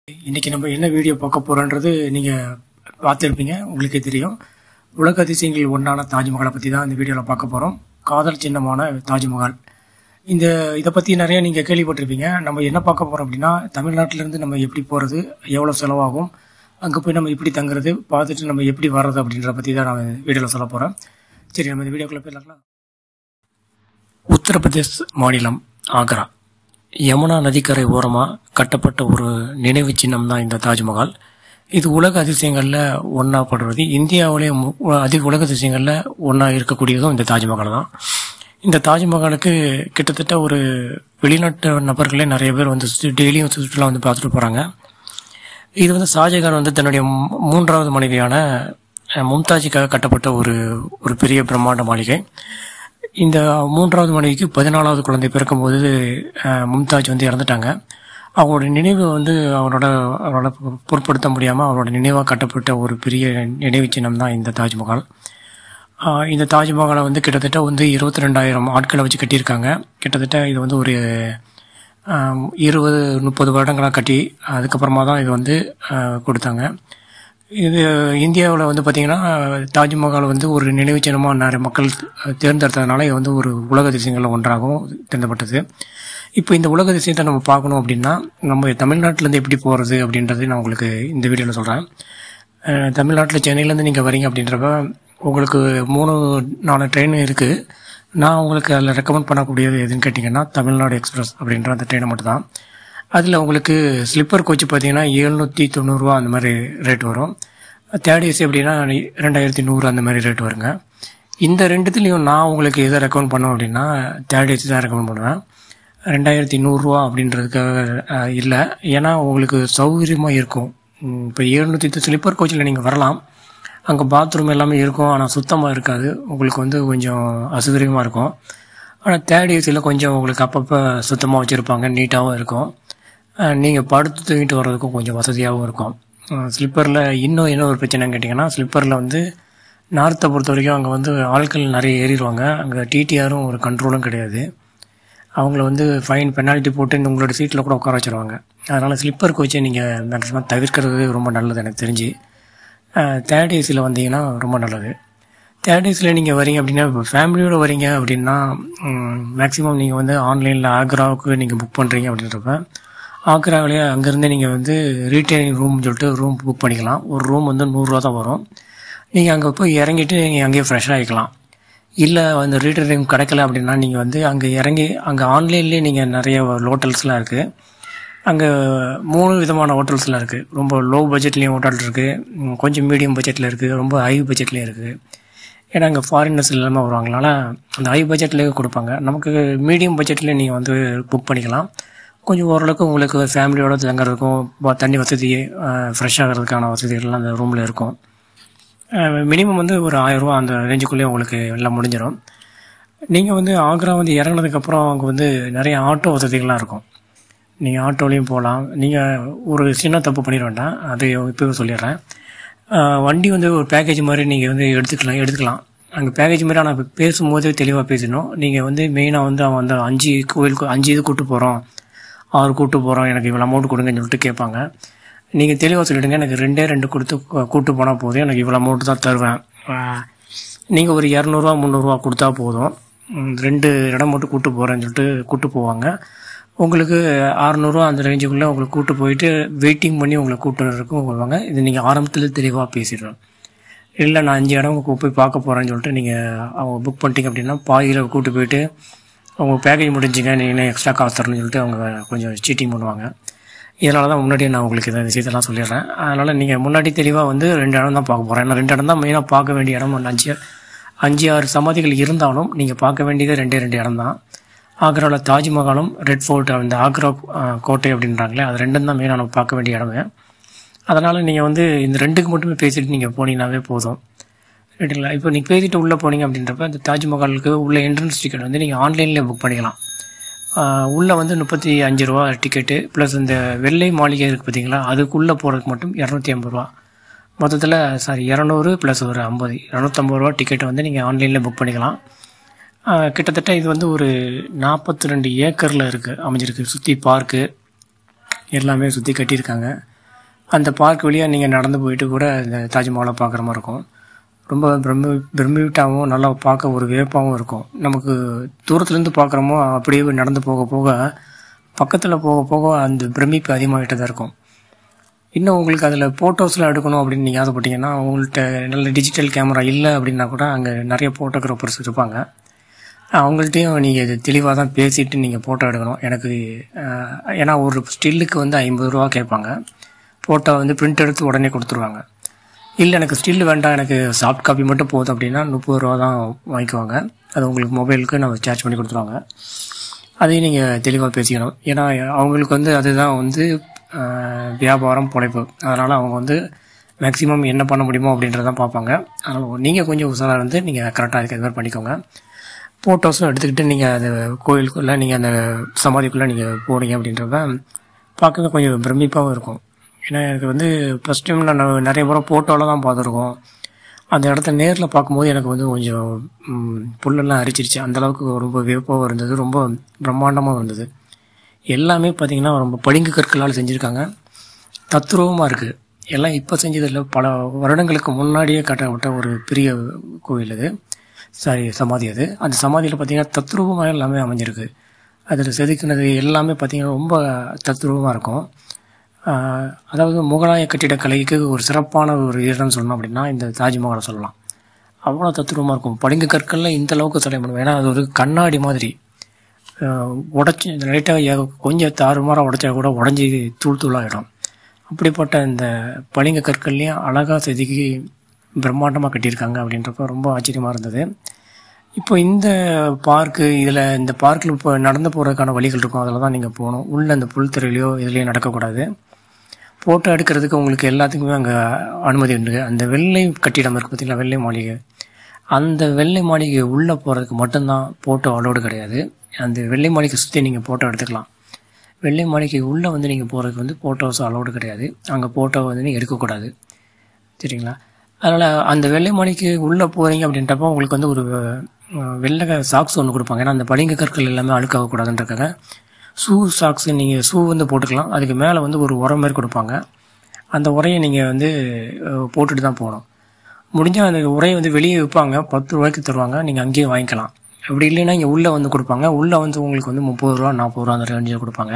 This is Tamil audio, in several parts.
இன்னைக்கு நம்ம என்ன வீடியோ பார்க்க போறோன்றது நீங்க பார்த்துருப்பீங்க உங்களுக்கே தெரியும் உலக அதிசயங்கள் ஒன்றான தாஜ்மஹாலை பற்றி தான் இந்த வீடியோவில் பார்க்க போகிறோம் காதல் சின்னமான தாஜ்மஹால் இந்த இதை பற்றி நிறைய நீங்கள் கேள்விப்பட்டிருப்பீங்க நம்ம என்ன பார்க்க போகிறோம் அப்படின்னா தமிழ்நாட்டிலேருந்து நம்ம எப்படி போகிறது எவ்வளோ செலவாகும் அங்கே போய் நம்ம எப்படி தங்குறது பார்த்துட்டு நம்ம எப்படி வர்றது அப்படின்றத பற்றி தான் நான் வீடியோவில் சொல்ல போகிறேன் சரி நம்ம இந்த வீடியோக்குள்ளே போயிடலாம் உத்தரப்பிரதேஷ் மாநிலம் ஆக்ரா யமுனா நதிக்கரை ஓரமாக கட்டப்பட்ட ஒரு நினைவு சின்னம் தான் இந்த தாஜ்மஹால் இது உலக அதிசயங்களில் ஒன்றா படுறது இந்தியாவிலே மு- அதிக உலக அதிசயங்களில் ஒன்றா இருக்கக்கூடியதும் இந்த தாஜ்மஹால் தான் இந்த தாஜ்மஹாலுக்கு கிட்டத்தட்ட ஒரு வெளிநாட்டு நபர்களே நிறைய பேர் வந்து சுற்றி- டெய்லியும் சுற்றுலா வந்து பார்த்துட்டு போகிறாங்க இது வந்து ஷாஜகான் வந்து தன்னுடைய மூ- மூன்றாவது மனைவியான அஹ், மும்தாஜுக்காக கட்டப்பட்ட ஒரு ஒரு பெரிய பிரம்மாண்ட மாளிகை இந்த மூன்றாவது மனைவிக்கு பதினாலாவது குழந்தை பிறக்கும்போது அஹ், மும்தாஜ் வந்து இறந்துட்டாங்க அவங்களோட நினைவு வந்து அவரோட அவரோட பொருட்படுத்த முடியாமல் அவரோட நினைவாக கட்டப்பட்ட ஒரு பெரிய நினைவு சின்னம் தான் இந்த தாஜ்மஹால் ஆஹ் இந்த தாஜ்மஹாலை வந்து கிட்டத்தட்ட வந்து இருபத்தி ரெண்டாயிரம் ஆட்களை வச்சு கட்டியிருக்காங்க கிட்டத்தட்ட இது வந்து ஒரு ஆம், இருபது முப்பது வருடங்களாக கட்டி அதுக்கப்புறமா தான் இது வந்து ஆஹ், கொடுத்தாங்க இது இந்தியாவில் வந்து பார்த்திங்கன்னா தாஜ்மஹால் வந்து ஒரு நினைவு சின்னமாக நிறைய மக்கள் தேர்ந்தெடுத்ததுனால இது வந்து ஒரு உலக அதிசயங்களில் ஒன்றாகவும் தேர்ந்தப்பட்டது இப்போ இந்த உலக அதிசயத்தை நம்ம பார்க்கணும் அப்படின்னா நம்ம தமிழ்நாட்டிலேருந்து எப்படி போகிறது அப்படின்றது நான் உங்களுக்கு இந்த வீடியோவில் சொல்கிறேன் தமிழ்நாட்டில் சென்னையிலேருந்து நீங்கள் வரீங்க அப்படின்றப்ப உங்களுக்கு மூணு நாலு ட்ரெயின் இருக்குது நான் உங்களுக்கு அதில் ரெக்கமெண்ட் பண்ணக்கூடியது எதுன்னு கேட்டிங்கன்னா தமிழ்நாடு எக்ஸ்பிரஸ் அப்படின்ற அந்த ட்ரெயினை மட்டும் தான் அதில் உங்களுக்கு ஸ்லிப்பர் கோச் பார்த்தீங்கன்னா எழுநூற்றி தொண்ணூறுரூவா அந்த மாதிரி ரேட் வரும் தேர்ட் ஏசி அப்படின்னா ரெண்டாயிரத்தி நூறு அந்த மாதிரி ரேட் வருங்க இந்த ரெண்டுத்துலேயும் நான் உங்களுக்கு எதை ரெக்கமெண்ட் பண்ணுவேன் அப்படின்னா தேர்ட் ஏசி தான் ரெக்கமெண்ட் பண்ணுவேன் ரெண்டாயிரத்தி நூறுரூவா அப்படின்றதுக்காக அஹ், இல்லை ஏன்னா உங்களுக்கு சௌகரியமாக இருக்கும் இப்போ எழுநூற்றி ஸ்லிப்பர் கோச்சில் நீங்கள் வரலாம் அங்கே பாத்ரூம் எல்லாமே இருக்கும் ஆனால் சுத்தமாக இருக்காது உங்களுக்கு வந்து கொஞ்சம் அசௌகரியமாக இருக்கும் ஆனால் தேர்ட் ஏசியில் கொஞ்சம் உங்களுக்கு அப்பப்போ சுத்தமாக வச்சுருப்பாங்க நீட்டாகவும் இருக்கும் நீங்கள் படுத்து தூங்கிட்டு வர்றதுக்கும் கொஞ்சம் வசதியாகவும் இருக்கும் ஸ்லிப்பரில் இன்னும் என்ன ஒரு பிரச்சனைன்னு கேட்டிங்கன்னா ஸ்லிப்பரில் வந்து நார்த்தை பொறுத்த வரைக்கும் அங்கே வந்து ஆட்கள் நிறைய ஏறிடுவாங்க அங்கே டிடிஆரும் ஒரு கண்ட்ரோலும் கிடையாது அவங்கள வந்து ஃபைன் பெனால்ட்டி போட்டு இந்த உங்களோட சீட்டில் கூட உட்கார வச்சுருவாங்க அதனால் ஸ்லிப்பர் கோச்சை நீங்கள் மேக்ஸிமம் தவிர்க்கிறது ரொம்ப நல்லது எனக்கு தெரிஞ்சு தேர்ட் ஏசியில் வந்தீங்கன்னா ரொம்ப நல்லது தேர்ட் ஏசியில் நீங்கள் வரீங்க அப்படின்னா இப்போ ஃபேமிலியோடு வரீங்க அப்படின்னா மேக்ஸிமம் நீங்கள் வந்து ஆன்லைனில் ஆக்ராவுக்கு நீங்கள் புக் பண்ணுறீங்க அப்படின்றப்ப ஆக்ராவிலேயே அங்கேருந்து நீங்கள் வந்து ரீட்டைலிங் ரூம் சொல்லிட்டு ரூம் புக் பண்ணிக்கலாம் ஒரு ரூம் வந்து நூறுரூவா தான் வரும் நீங்கள் அங்கே போய் இறங்கிட்டு நீங்கள் அங்கேயே ஃப்ரெஷ்ஷாக ஆகிக்கலாம் இல்லை அந்த ரீட்டைலிங் கிடைக்கல அப்படின்னா நீங்கள் வந்து அங்கே இறங்கி அங்கே ஆன்லைன்லேயே நீங்கள் நிறைய ஹோட்டல்ஸ்லாம் இருக்குது அங்கே மூணு விதமான ஹோட்டல்ஸ்லாம் இருக்குது ரொம்ப லோ பட்ஜெட்லேயும் ஹோட்டல் இருக்குது கொஞ்சம் மீடியம் பட்ஜெட்டில் இருக்குது ரொம்ப ஹை பட்ஜெட்லேயும் இருக்குது ஏன்னா அங்கே ஃபாரினர்ஸ் எல்லாமே வருவாங்கனால அந்த ஹை பட்ஜெட்லேயே கொடுப்பாங்க நமக்கு மீடியம் பட்ஜெட்டில் நீங்கள் வந்து புக் பண்ணிக்கலாம் கொஞ்சம் ஓரளவுக்கு உங்களுக்கு ஃபேமிலியோட தங்குறதுக்கும் ப- தண்ணி வசதி ஃப்ரெஷ் ஆகிறதுக்கான வசதிகள்லாம் அந்த ரூமில் இருக்கும் மினிமம் வந்து ஒரு ஆயிரரூவா அந்த ரேஞ்சுக்குள்ளேயே உங்களுக்கு எல்லாம் முடிஞ்சிடும் நீங்கள் வந்து ஆக்ரா வந்து இறங்குனதுக்கப்புறம் அங்கே வந்து நிறைய ஆட்டோ வசதிகள்லாம் இருக்கும் நீங்கள் ஆட்டோலையும் போகலாம் நீங்கள் ஒரு சின்ன தப்பு பண்ணிட வேண்டாம் அது இப்போவே சொல்லிடுறேன் ஆஹ் வண்டி வந்து ஒரு பேக்கேஜ் மாதிரி நீங்கள் வந்து எடுத்துக்கலாம் எடுத்துக்கலாம் அங்கே பேக்கேஜ் மாதிரி ஆனால் பேசும்போதே தெளிவாக பேசணும் நீங்கள் வந்து மெயினாக வந்து அவன் வந்து அஞ்சு கோயிலுக்கு அஞ்சு இது கூட்டு போகிறோம் ஆறு கூட்டு போகிறோம் எனக்கு இவ்வளோ அமௌண்ட் கொடுங்கன்னு சொல்லிட்டு கேட்பாங்க நீங்கள் தெளிவாக சொல்லிடுங்க எனக்கு ரெண்டே ரெண்டு கொடுத்து கூ- கூட்டு போனால் போதும் எனக்கு இவ்வளோ அமௌண்ட் தான் தருவேன் நீங்கள் ஒரு இரநூறுவா முந்நூறுரூவா கொடுத்தா போதும் ம், ரெண்டு இடம் மட்டும் கூட்டு போகிறேன்னு சொல்லிட்டு கூட்டு போவாங்க உங்களுக்கு அறநூறுவா அந்த ரேஞ்சுக்குள்ளே உங்களுக்கு கூட்டு போயிட்டு வெயிட்டிங் பண்ணி உங்களை கூட்டு இருக்கும் வருவாங்க இது நீங்கள் ஆரம்பத்தில் தெளிவாக பேசிடுறோம் இல்லை நான் அஞ்சு இடம் உங்க போய் பார்க்க போகிறேன்னு சொல்லிட்டு நீங்கள் அவங்க புக் பண்ணிட்டீங்க அப்படின்னா பாதியில் கூட்டு போயிட்டு அவங்க பேக்கேஜ் முடிஞ்சுங்க நீங்கள் எக்ஸ்ட்ரா காசு தரணும்னு சொல்லிட்டு அவங்க கொஞ்சம் சீட்டிங் பண்ணுவாங்க இதனால தான் முன்னாடியே நான் உங்களுக்கு இந்த விஷயத்தெல்லாம் சொல்லிடுறேன் அதனால் நீங்கள் முன்னாடி தெளிவாக வந்து ரெண்டு இடம் தான் பார்க்க போகிறேன் ஏன்னா ரெண்டு இடம் தான் மெயினாக பார்க்க வேண்டிய இடம் ஒன்று அஞ்சு அஞ்சு ஆறு சமாதிகள் இருந்தாலும் நீங்கள் பார்க்க வேண்டியது ரெண்டே ரெண்டு இடம் தான் ஆக்ராவில் தாஜ்மஹாலும் ரெட் ஃபோர்ட் அந்த ஆக்ரா அஹ், கோட்டை அப்படின்றாங்களே அது ரெண்டும் தான் மெயினாக நம்ம பார்க்க வேண்டிய இடமே அதனால் நீங்கள் வந்து இந்த ரெண்டுக்கு மட்டுமே பேசிட்டு நீங்கள் போனீங்கன்னாவே போதும் ரைட்டுங்களா இப்போ நீங்கள் பேசிட்டு உள்ளே போனீங்க அப்படின்றப்ப இந்த தாஜ்மஹாலுக்கு உள்ள என்ட்ரன்ஸ் டிக்கெட் வந்து நீங்கள் ஆன்லைன்லேயே புக் பண்ணிக்கலாம் ஆஹ் உள்ள வந்து முப்பத்தி அஞ்சு ரூபா டிக்கெட்டு ப்ளஸ் இந்த வெள்ளை மாளிகை இருக்குது பார்த்தீங்களா அதுக்குள்ளே போகிறதுக்கு மட்டும் இரநூத்தி ஐம்பது ரூபா மொத்தத்தில் சாரி இரநூறு ப்ளஸ் ஒரு ஐம்பது இரநூத்தம்பது ரூபா டிக்கெட்டை வந்து நீங்கள் ஆன்லைனில் புக் பண்ணிக்கலாம் ஆஹ் கிட்டத்தட்ட இது வந்து ஒரு நாற்பத்தி ரெண்டு ஏக்கரில் இருக்குது அமைஞ்சிருக்கு சுற்றி பார்க்கு எல்லாமே சுற்றி கட்டியிருக்காங்க அந்த பார்க் வழியாக நீங்கள் நடந்து போயிட்டு கூட இந்த தாஜ்மஹாலை பார்க்குற மாதிரி இருக்கும் ரொம்ப பிரம்மி பிரமிட்டாகவும் நல்லா பார்க்க ஒரு வியப்பாகவும் இருக்கும் நமக்கு தூரத்துலேருந்து பார்க்குறோமோ அப்படியே நடந்து போக போக பக்கத்தில் போக போக அந்த பிரமிப்பு அதிகமாகிட்டு தான் இருக்கும் இன்னும் உங்களுக்கு அதில் ஃபோட்டோஸ்லாம் எடுக்கணும் அப்படின்னு நீங்கள் ஆசைப்பட்டீங்கன்னா உங்கள்கிட்ட நல்ல டிஜிட்டல் கேமரா இல்லை அப்படின்னா கூட அங்கே நிறைய ஃபோட்டோகிராஃபர்ஸ் இருப்பாங்க அவங்கள்ட்டையும் நீங்கள் இது தெளிவாக தான் பேசிட்டு நீங்கள் ஃபோட்டோ எடுக்கணும் எனக்கு அஹ், ஏன்னா ஒரு ஸ்டில்லுக்கு வந்து ஐம்பது ரூபா கேட்பாங்க ஃபோட்டோ வந்து பிரிண்ட் எடுத்து உடனே கொடுத்துருவாங்க இல்லை எனக்கு ஸ்டில் வேண்டாம் எனக்கு சாஃப்ட் காப்பி மட்டும் போதும் அப்படின்னா முப்பது ரூபா தான் வாங்கிக்குவாங்க அது உங்களுக்கு மொபைலுக்கு நம்ம சார்ஜ் பண்ணி கொடுத்துருவாங்க அதையும் நீங்கள் தெளிவாக பேசிக்கணும் ஏன்னா அவங்களுக்கு வந்து அதுதான் வந்து ஆஹ், வியாபாரம் பொழைப்பு அதனால் அவங்க வந்து மேக்ஸிமம் என்ன பண்ண முடியுமோ அப்படின்றதான் பார்ப்பாங்க அதனால் நீங்கள் கொஞ்சம் உஷாராக இருந்து நீங்கள் கரெக்டாக அதுக்கு மாதிரி பண்ணிக்கோங்க ஃபோட்டோஸும் எடுத்துக்கிட்டு நீங்கள் அந்த கோயிலுக்குள்ளே நீங்கள் அந்த சமாதிக்குள்ளே நீங்கள் போனீங்க அப்படின்றத பார்க்கவே கொஞ்சம் பிரமிப்பாகவும் இருக்கும் ஏன்னா எனக்கு வந்து ஃபஸ்ட் டைம் நான் நிறைய முறை ஃபோட்டோவில் தான் பார்த்துருக்கோம் அந்த இடத்த நேரில் பார்க்கும்போது எனக்கு வந்து கொஞ்சம் ம், புல்லெல்லாம் அரிச்சிருச்சு அந்த அளவுக்கு ரொம்ப வியப்பாகவும் இருந்தது ரொம்ப பிரம்மாண்டமாக இருந்தது எல்லாமே பார்த்தீங்கன்னா ரொம்ப பளிங்கு கற்களால் செஞ்சுருக்காங்க தத்ரூபமாக இருக்குது எல்லாம் இப்போ செஞ்சதில்லை பல வருடங்களுக்கு முன்னாடியே கட்டப்பட்ட ஒரு பெரிய கோவில் அது சாரி சமாதி அது அந்த சமாதியில் பார்த்தீங்கன்னா தத்ரூபமாக எல்லாமே அமைஞ்சிருக்கு அதில் செதுக்கினது எல்லாமே பார்த்தீங்கன்னா ரொம்ப தத்ரூபமாக இருக்கும் ஆஹ் அதாவது முகலாய கட்டிடக்கலைக்கு ஒரு சிறப்பான ஒரு இடம்னு சொல்லணும் அப்படின்னா இந்த தாஜ்மஹாலை சொல்லலாம் அவ்வளோ தத்ரூபமாக இருக்கும் பளிங்கு கற்கள்ல இந்த அளவுக்கு சிலை பண்ணுவோம் ஏன்னா அது ஒரு கண்ணாடி மாதிரி உடச்சி லைட்டாக கொஞ்சம் தாறுமாறாக உடைச்சா கூட உடஞ்சி தூள் தூளாகிடும் அப்படிப்பட்ட இந்த பளிங்கு கற்கள்லையும் அழகாக செதுக்கி பிரம்மாண்டமாக கட்டியிருக்காங்க அப்படின்றப்ப ரொம்ப ஆச்சரியமாக இருந்தது இப்போ இந்த பார்க்கு இதில் இந்த பார்க்கில் இப்போ நடந்து போகிறதுக்கான வழிகள் இருக்கும் அதில் தான் நீங்கள் போகணும் உள்ளே அந்த புல்தரையிலையோ இதுலேயோ நடக்கக்கூடாது ஃபோட்டோ எடுக்கிறதுக்கு உங்களுக்கு எல்லாத்துக்குமே அங்கே அனுமதி உண்டு அந்த வெள்ளை கட்டிடம் இருக்குது பார்த்தீங்களா வெள்ளை மாளிகை அந்த வெள்ளை மாளிகை உள்ளே போகிறதுக்கு மட்டும்தான் ஃபோட்டோ அலோடு கிடையாது அந்த வெள்ளை மாளிகை சுற்றி நீங்கள் ஃபோட்டோ எடுத்துக்கலாம் வெள்ளை மாளிகை உள்ளே வந்து நீங்கள் போகிறதுக்கு வந்து ஃபோட்டோஸ் அலோடு கிடையாது அங்கே ஃபோட்டோ வந்து நீங்கள் எடுக்கக்கூடாது சரிங்களா அதனால் அந்த வெள்ளை மாளிகைக்கு உள்ளே போகிறீங்க அப்படின்றப்போ உங்களுக்கு வந்து ஒரு அஹ், வெள்ளை சாக்ஸ் ஒன்று கொடுப்பாங்க ஏன்னா அந்த பளிங்கு கற்கள் எல்லாமே அழுக்காகக்கூடாதுன்றக்காக ஷூ சாக்ஸ் நீங்கள் ஷூ வந்து போட்டுக்கலாம் அதுக்கு மேலே வந்து ஒரு உரம் மாதிரி கொடுப்பாங்க அந்த உரையை நீங்கள் வந்து அஹ், போட்டுட்டு தான் போகணும் முடிஞ்சால் அந்த உரையை வந்து வெளியே விற்பாங்க பத்து ரூபாய்க்கு தருவாங்க நீங்கள் அங்கேயே வாங்கிக்கலாம் அப்படி இல்லைன்னா இங்கே உள்ளே வந்து கொடுப்பாங்க உள்ளே வந்து உங்களுக்கு வந்து முப்பது ரூபா நாற்பது ரூபா அந்த ரேஞ்சில் கொடுப்பாங்க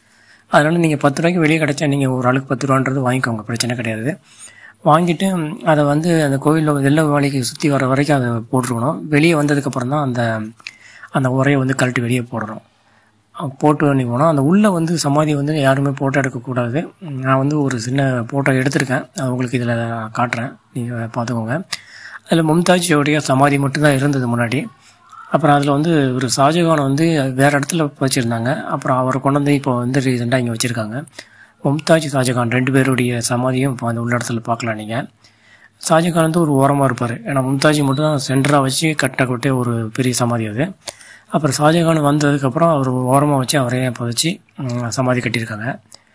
அதனால் நீங்கள் பத்து ரூபாய்க்கு வெளியே கிடைச்சா நீங்கள் ஒரு ஆளுக்கு பத்து ரூபான்றது வாங்கிக்கோங்க பிரச்சனை கிடையாது வாங்கிட்டு ம், அதை வந்து அந்த கோயிலில் வெள்ளை மாளிகை சுற்றி வர வரைக்கும் அதை போட்டுருக்கணும் வெளியே வந்ததுக்கப்புறம் தான் அந்த அந்த உரையை வந்து கழட்டி வெளியே போடணும் அஹ் போட்டு பண்ணி போனோம் அந்த உள்ளே வந்து சமாதி வந்து யாருமே ஃபோட்டோ எடுக்கக்கூடாது ம், நான் வந்து ஒரு சின்ன ஃபோட்டோ எடுத்திருக்கேன் அது உங்களுக்கு இதில் காட்டுறேன் நீங்கள் பார்த்துக்கோங்க அதில் மும்தாஜியோடைய சமாதி மட்டும்தான் இருந்தது முன்னாடி அப்புறம் அதில் வந்து ஒரு ஷாஜகான் வந்து வேறு இடத்துல வச்சுருந்தாங்க அப்புறம் அவரை கொண்டு வந்து இப்போ வந்து ரீசெண்டாக இங்கே வச்சுருக்காங்க மும்தாஜ் ஷாஜகான் ரெண்டு பேருடைய சமாதியும் இப்போ அந்த உள்ள இடத்துல பார்க்கலாம் நீங்கள் ஷாஜகான் வந்து ஒரு ஓரமாக இருப்பார் ஏன்னா மும்தாஜ் மட்டும் தான் சென்டராக வச்சு கட்டக்கூடிய ஒரு பெரிய சமாதி அது அப்புறம் ஷாஜகான் வந்ததுக்கப்புறம் அவர் ஓரமாக வச்சு அவரையே புதைச்சி ம், சமாதி கட்டியிருக்காங்க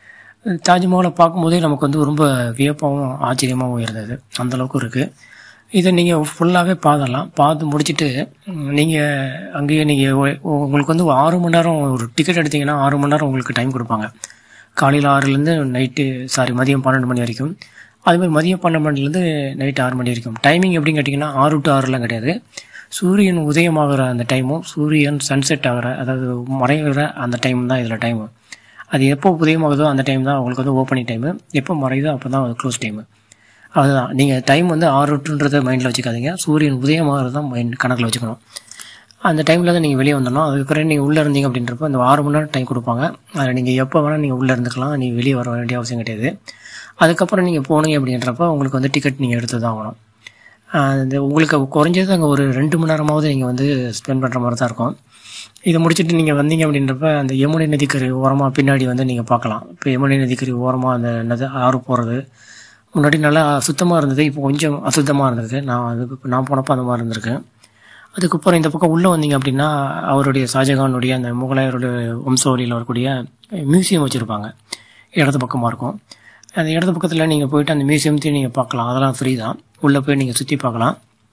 தாஜ்மஹாலை பார்க்கும்போதே நமக்கு வந்து ரொம்ப வியப்பாகவும் ஆச்சரியமாகவும் இருந்தது அந்த அளவுக்கு இருக்குது இதை நீங்கள் ஃபுல்லாகவே பார்த்துடலாம் பார்த்து முடிச்சுட்டு நீங்கள் அங்கேயே நீங்கள் உங்களுக்கு வந்து ஆறு மணி நேரம் ஒரு டிக்கெட் எடுத்தீங்கன்னா ஆறு மணி நேரம் உங்களுக்கு டைம் கொடுப்பாங்க காலையில் ஆறுலேருந்து நைட்டு சாரி மதியம் பன்னெண்டு மணி வரைக்கும் அதுமாதிரி மதியம் பன்னெண்டு மணிலேருந்து நைட்டு ஆறு மணி வரைக்கும் டைமிங் எப்படின்னு கேட்டிங்கன்னா ஆறு டு ஆறுலாம் கிடையாது சூரியன் உதயமாகிற அந்த டைமும் சூரியன் சன்செட் ஆகிற அதாவது மறைகிற அந்த டைம் தான் இதில் டைமு அது எப்போ உதயமாகுதோ அந்த டைம் தான் உங்களுக்கு வந்து ஓப்பனிங் டைமு எப்போ மறையுதோ அப்போ தான் க்ளோஸ் டைமு அதுதான் நீங்கள் டைம் வந்து ஆறு டுன்றதை மைண்டில் வச்சுக்காதீங்க சூரியன் உதயமாகிறது தான் மைண்ட் கணக்கில் வச்சுக்கணும் அந்த டைமில் தான் நீங்கள் வெளியே வந்துடணும் அதுக்கப்புறம் நீங்கள் உள்ளே இருந்தீங்க அப்படின்றப்ப அந்த ஆறு மணி நேரம் டைம் கொடுப்பாங்க அதில் நீங்கள் எப்போ வேணால் நீங்கள் உள்ளே இருந்துக்கலாம் நீங்கள் வெளியே வர வேண்டிய அவசியம் கிடையாது அதுக்கப்புறம் நீங்கள் போனீங்க அப்படின்றப்ப உங்களுக்கு வந்து டிக்கெட் நீங்கள் எடுத்து தான் ஆகணும் ஆஹ் இந்த உங்களுக்கு குறைஞ்சது அங்கே ஒரு ரெண்டு மணி நேரமாவது நீங்கள் வந்து ஸ்பெண்ட் பண்ணுற மாதிரி தான் இருக்கும் இதை முடிச்சுட்டு நீங்கள் வந்தீங்க அப்படின்றப்ப அந்த யமுனை நதிக்கரை ஓரமாக பின்னாடி வந்து நீங்கள் பார்க்கலாம் இப்போ யமுனை நதிக்கரை ஓரமாக அந்த நதி ஆறு போகிறது முன்னாடி நல்லா சுத்தமாக இருந்தது இப்போ கொஞ்சம் அசுத்தமாக இருந்தது நான் அது இப்போ நான் போனப்போ அந்த மாதிரி இருந்திருக்கேன் அதுக்கப்புறம் இந்த பக்கம் உள்ளே வந்தீங்க அப்படின்னா அவருடைய ஷாஜகானுடைய அந்த முகலாயருடைய வம்சாவளியில் வரக்கூடிய மியூசியம் வச்சுருப்பாங்க இடது பக்கமாக இருக்கும் அந்த இடது பக்கத்தில் நீங்கள் போயிட்டு அந்த மியூசியத்தையும் நீங்கள் பார்க்கலாம் அதெல்லாம் ஃப்ரீ தான் உள்ளே போய் நீங்கள் சுற்றி பார்க்கலாம்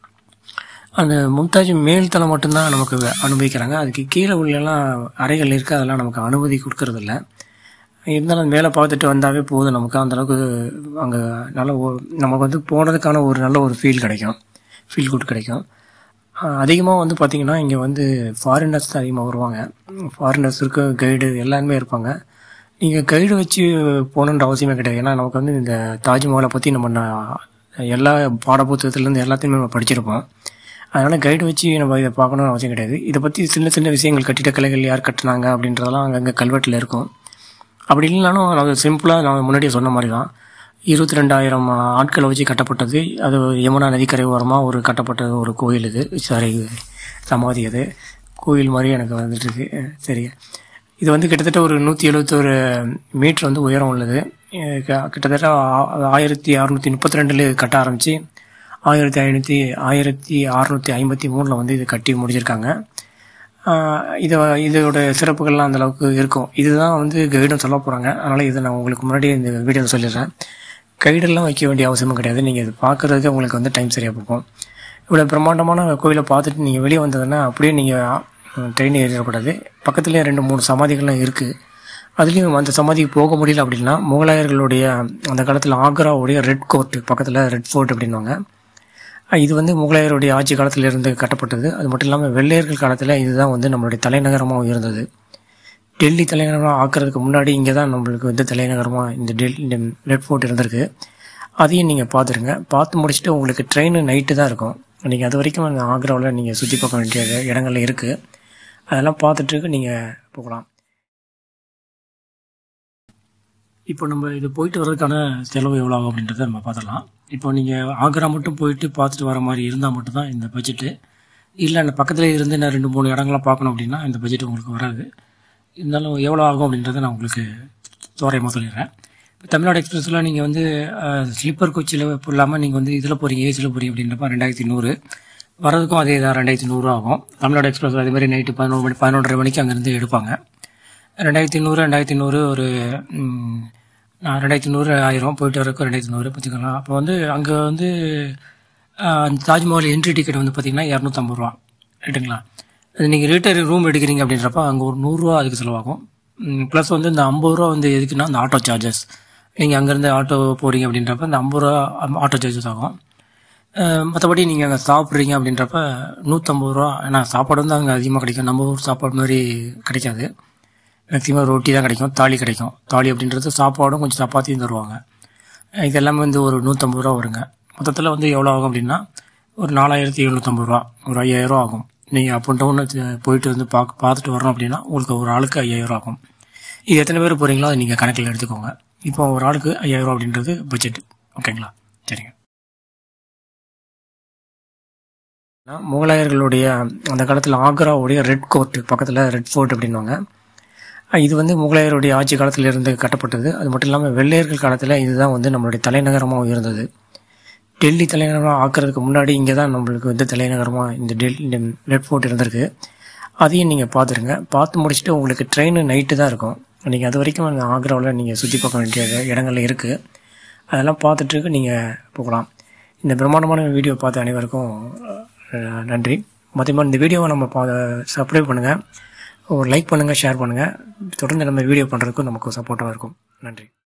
அந்த மும்தாஜ் மேல்தளம் மட்டும்தான் நமக்கு அனுபவிக்கிறாங்க அதுக்கு கீழே உள்ளெல்லாம் அறைகள் இருக்குது அதெல்லாம் நமக்கு அனுமதி கொடுக்கறதில்ல இருந்தாலும் மேலே பார்த்துட்டு வந்தாவே போதும் நமக்கு அந்தளவுக்கு அங்கே நல்ல ஒரு நமக்கு வந்து போனதுக்கான ஒரு நல்ல ஒரு ஃபீல் கிடைக்கும் ஃபீல் குட் கிடைக்கும் அதிகமாக வந்து பார்த்திங்கன்னா இங்கே வந்து ஃபாரினர்ஸ் தான் அதிகமாக வருவாங்க ஃபாரினர்ஸ் இருக்க கைடு எல்லாருமே இருப்பாங்க நீங்கள் கைடு வச்சு போகணுன்ற அவசியமே கிடையாது ஏன்னா நமக்கு வந்து இந்த தாஜ்மஹாலை பற்றி நம்ம ந- எல்லா பாடப்புத்தகத்துலேருந்து எல்லாத்தையுமே நம்ம படிச்சிருப்போம் அதனால் கைடு வச்சு நம்ம இதை பார்க்கணும்னு அவசியம் கிடையாது இதை பற்றி சின்ன சின்ன விஷயங்கள் கட்டிடக்கலைகள் யார் கட்டினாங்க அப்படின்றதெல்லாம் அங்கங்கே கல்வெட்டில் இருக்கும் அப்படி இல்லைனாலும் அது சிம்பிளாக நான் முன்னாடியே சொன்ன மாதிரி தான் இருபத்தி ரெண்டாயிரம் ஆட்களை வச்சு கட்டப்பட்டது அது யமுனா நதிக்கரை ஓரமாக ஒரு கட்டப்பட்ட ஒரு கோயில் இது சாரி சமாதி அது கோயில் மாதிரி எனக்கு வந்துட்டு இருக்கு சரி இது வந்து கிட்டத்தட்ட ஒரு நூற்றி எழுபத்தோரு மீட்டர் வந்து உயரம் உள்ளது இது க- கிட்டத்தட்ட ஆ- ஆயிரத்தி அறுநூற்றி முப்பத்தி ரெண்டுல கட்ட ஆரம்பித்து ஆயிரத்தி ஐநூற்றி ஆயிரத்தி அறுநூற்றி ஐம்பத்தி மூணில் வந்து இது கட்டி முடிச்சிருக்காங்க ஆஹ் இது இதோட சிறப்புகள்லாம் அந்த அளவுக்கு இருக்கும் இதுதான் வந்து கைடும் சொல்ல போகிறாங்க அதனால் இதை நான் உங்களுக்கு முன்னாடியே இந்த வீடியோவில் சொல்லிடுறேன் கைடெல்லாம் வைக்க வேண்டிய அவசியமும் கிடையாது நீங்கள் இது பார்க்குறதுக்கு உங்களுக்கு வந்து டைம் சரியாக போகும் இவ்வளோ பிரம்மாண்டமான கோயிலை பார்த்துட்டு நீங்கள் வெளியே வந்ததுன்னா அப்படியே நீங்கள் ட்ரெயின் ஏறிடக்கூடாது பக்கத்துலேயே ரெண்டு மூணு சமாதிகள்லாம் இருக்குது அதுலேயும் அந்த சமாதிக்கு போக முடியல அப்படின்னா முகலாயர்களுடைய அந்த காலத்தில் ஆக்ராவுடைய ரெட் கோர்ட் பக்கத்தில் ரெட் ஃபோர்ட் அப்படின்வாங்க அஹ் இது வந்து முகலாயருடைய ஆட்சி காலத்தில் இருந்து கட்டப்பட்டது அது மட்டும் இல்லாமல் வெள்ளையர்கள் காலத்தில் இதுதான் வந்து நம்மளுடைய தலைநகரமாக இருந்தது டெல்லி தலைநகரமாக ஆக்கிறதுக்கு முன்னாடி இங்கே தான் நம்மளுக்கு வந்து தலைநகரமாக இந்த டெல்லி இந்த ரெட் ஃபோர்ட் இருந்திருக்கு அதையும் நீங்கள் பார்த்துருங்க பார்த்து முடிச்சுட்டு உங்களுக்கு ட்ரெயின் நைட்டு தான் இருக்கும் நீங்கள் அது வரைக்கும் அந்த ஆக்ராவில் நீங்கள் சுற்றி பார்க்க வேண்டிய இடங்கள்ல இருக்குது அதெல்லாம் பார்த்துட்டு நீங்கள் போகலாம் இப்போ நம்ம இது போயிட்டு வர்றதுக்கான செலவு எவ்வளோ ஆகும் அப்படின்றத நம்ம பார்த்துடலாம் இப்போ நீங்கள் ஆக்ரா மட்டும் போயிட்டு பார்த்துட்டு வர மாதிரி இருந்தால் மட்டும்தான் இந்த பட்ஜெட்டு இல்லை அந்த பக்கத்தில் இருந்து நான் ரெண்டு மூணு இடங்கள்லாம் பார்க்கணும் அப்படின்னா இந்த பட்ஜெட் உங்களுக்கு வராது இருந்தாலும் எவ்வளோ ஆகும் அப்படின்றத நான் உங்களுக்கு தோராயமாக சொல்லிடுறேன் இப்போ தமிழ்நாடு எக்ஸ்பிரஸில் நீங்கள் வந்து ஸ்லீப்பர் கோச்சில் இல்லாமல் நீங்கள் வந்து இதில் போகிறீங்க ஏசியில் போகிறீங்க அப்படின்றப்ப ரெண்டாயிரத்தி நூறு வரதுக்கும் அதே தான் ரெண்டாயிரத்தி நூறு ஆகும் தமிழ்நாடு எக்ஸ்பிரஸ் அதே மாதிரி நைட்டு பதினோரு மணி பதினொன்றரை மணிக்கு அங்கேருந்து எடுப்பாங்க ரெண்டாயிரத்தி நூறு ரெண்டாயிரத்தி நூறு ஒரு ம், நான் ரெண்டாயிரத்தி நூறு ஆயிரம் போயிட்டு வரக்கு ரெண்டாயிரத்தி நூறு பார்த்துக்கலாம் அப்போ வந்து அங்கே வந்து ஆஹ், அந்த தாஜ்மஹால் என்ட்ரி டிக்கெட் வந்து பார்த்தீங்கன்னா இரநூத்தம்பது ரூபா ரைட்டுங்களா அது நீங்கள் ரிட்டர் ரூம் எடுக்கிறீங்க அப்படின்றப்ப அங்கே ஒரு நூறுரூவா அதுக்கு செலவாகும் ப்ளஸ் வந்து இந்த ஐம்பது ரூபா வந்து எதுக்குன்னா அந்த ஆட்டோ சார்ஜஸ் நீங்கள் அங்கேருந்து ஆட்டோ போகிறீங்க அப்படின்றப்ப இந்த ஐம்பது ரூபா ஆட்டோ சார்ஜஸ் ஆகும் மற்றபடி நீங்கள் அங்கே சாப்பிட்றீங்க அப்படின்றப்ப நூற்றம்பது ரூபா ஏன்னா சாப்பாடு வந்து அங்கே அதிகமாக கிடைக்கும் நம்ம ஊர் சாப்பாடு மாதிரி கிடைக்காது மேக்ஸிமம் ரொட்டி தான் கிடைக்கும் தாலி கிடைக்கும் தாலி அப்படின்றது சாப்பாடும் கொஞ்சம் சப்பாத்தியும் தருவாங்க அஹ் இது எல்லாமே வந்து ஒரு நூற்றம்பது ரூபா வருங்க மொத்தத்தில் வந்து எவ்வளோ ஆகும் அப்படின்னா ஒரு நாலாயிரத்தி எழுநூற்றம்பது ரூபா ஒரு ஐயாயிரம் ரூபா ஆகும் நீங்கள் அப் அண்ட் டவுன் போயிட்டு வந்து பார்க்க பார்த்துட்டு வரணும் அப்படின்னா உங்களுக்கு ஒரு ஆளுக்கு ஐயாயிரம் ரூபா ஆகும் இது எத்தனை பேர் போகிறீங்களோ அதை நீங்கள் கணக்கில் எடுத்துக்கோங்க இப்போ ஒரு ஆளுக்கு ஐயாயிரம் ரூபா அப்படின்றது பட்ஜெட் ஓகேங்களா சரிங்க முகலாயர்களுடைய அந்த காலத்தில் ஆக்ராவுடைய ரெட் கோர்ட் பக்கத்தில் ரெட் ஃபோர்ட் அப்படின்வாங்க அஹ் இது வந்து முகலாயருடைய ஆட்சி காலத்தில் இருந்து கட்டப்பட்டது அது மட்டும் இல்லாமல் வெள்ளையர்கள் காலத்தில் இதுதான் வந்து நம்மளுடைய தலைநகரமாக இருந்தது டெல்லி தலைநகரமாக ஆக்கிறதுக்கு முன்னாடி இங்கே தான் நம்மளுக்கு வந்து தலைநகரமாக இந்த டெல்லி இந்த ரெட் ஃபோர்ட் இருந்திருக்கு அதையும் நீங்கள் பார்த்துருங்க பார்த்து முடிச்சுட்டு உங்களுக்கு ட்ரெயின் நைட்டு தான் இருக்கும் நீங்கள் அது வரைக்கும் அந்த ஆக்ராவில் நீங்கள் சுற்றி பார்க்க வேண்டிய இடங்கள்ல இருக்குது அதெல்லாம் பார்த்துட்டு நீங்கள் போகலாம் இந்த பிரம்மாண்டமான வீடியோ பார்த்த அனைவருக்கும் அஹ், நன்றி மொத்தமாக இந்த வீடியோவை நம்ம பா சப்ஸ்கிரைப் பண்ணுங்கள் ஒரு லைக் பண்ணுங்கள் ஷேர் பண்ணுங்கள் தொடர்ந்து நம்ம வீடியோ பண்ணுறதுக்கும் நமக்கு சப்போர்ட்டாக இருக்கும் நன்றி